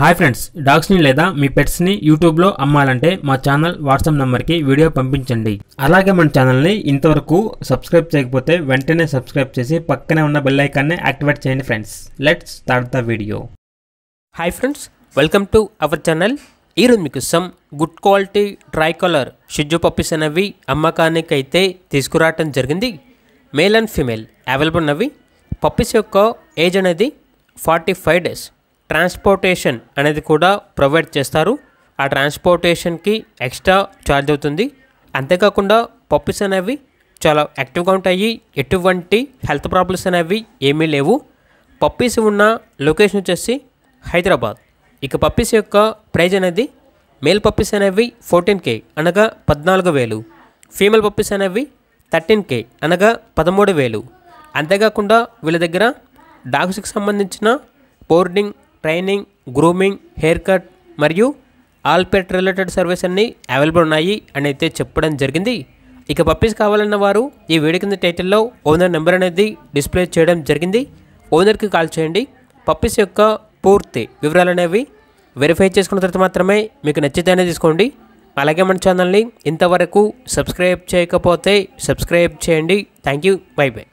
hi friends డాగ్స్ని లేదా మీ పెట్స్ని యూట్యూబ్లో అమ్మాలంటే మా ఛానల్ వాట్సాప్ నెంబర్కి వీడియో పంపించండి అలాగే మన ఛానల్ని ఇంతవరకు సబ్స్క్రైబ్ చేయకపోతే వెంటనే సబ్స్క్రైబ్ చేసి పక్కనే ఉన్న బెల్ ఐకాన్ని యాక్టివేట్ చేయండి friends let's start the video hi friends welcome to our channel ఈరోజు మీకు some good quality tri colour షిజ్జు పప్పీస్ అనేవి అమ్మకానికి అయితే తీసుకురావటం జరిగింది మేల్ అండ్ ఫీమేల్ అవైలబుల్ ఉన్నవి పప్పీస్ యొక్క ఏజ్ అనేది ఫార్టీ ఫైవ్ డేస్ ట్రాన్స్పోర్టేషన్ అనేది కూడా ప్రొవైడ్ చేస్తారు ఆ ట్రాన్స్పోర్టేషన్కి ఎక్స్ట్రా ఛార్జ్ అవుతుంది అంతేకాకుండా పప్పీస్ అనేవి చాలా యాక్టివ్గా ఉంటాయి ఎటువంటి హెల్త్ ప్రాబ్లమ్స్ అనేవి ఏమీ లేవు పప్పీస్ ఉన్న లొకేషన్ వచ్చేసి హైదరాబాద్ ఇక పప్పీస్ యొక్క ప్రైజ్ అనేది మేల్ పప్పీస్ అనేవి ఫోర్టీన్ కే అనగా పద్నాలుగు వేలు ఫీమేల్ పప్పీస్ అనేవి థర్టీన్ కే అనగా పదమూడు వేలు అంతేకాకుండా వీళ్ళ దగ్గర డాగ్స్కి సంబంధించిన boarding training grooming haircut మరియు ఆల్ పెట్ రిలేటెడ్ సర్వీస్ అన్నీ అవైలబుల్ ఉన్నాయి అని అయితే చెప్పడం జరిగింది ఇక పప్పీస్ కావాలన్న వారు ఈ వీడియో కింద టైటిల్లో ఓనర్ నెంబర్ అనేది డిస్ప్లే చేయడం జరిగింది ఓనర్కి కాల్ చేయండి పప్పీస్ యొక్క పూర్తి వివరాలు అనేవి వెరిఫై చేసుకున్న తర్వాత మాత్రమే మీకు నచ్చితేనే తీసుకోండి అలాగే మన ఛానల్ని ఇంతవరకు సబ్స్క్రైబ్ చేయకపోతే సబ్స్క్రైబ్ చేయండి థ్యాంక్ యూ బై బై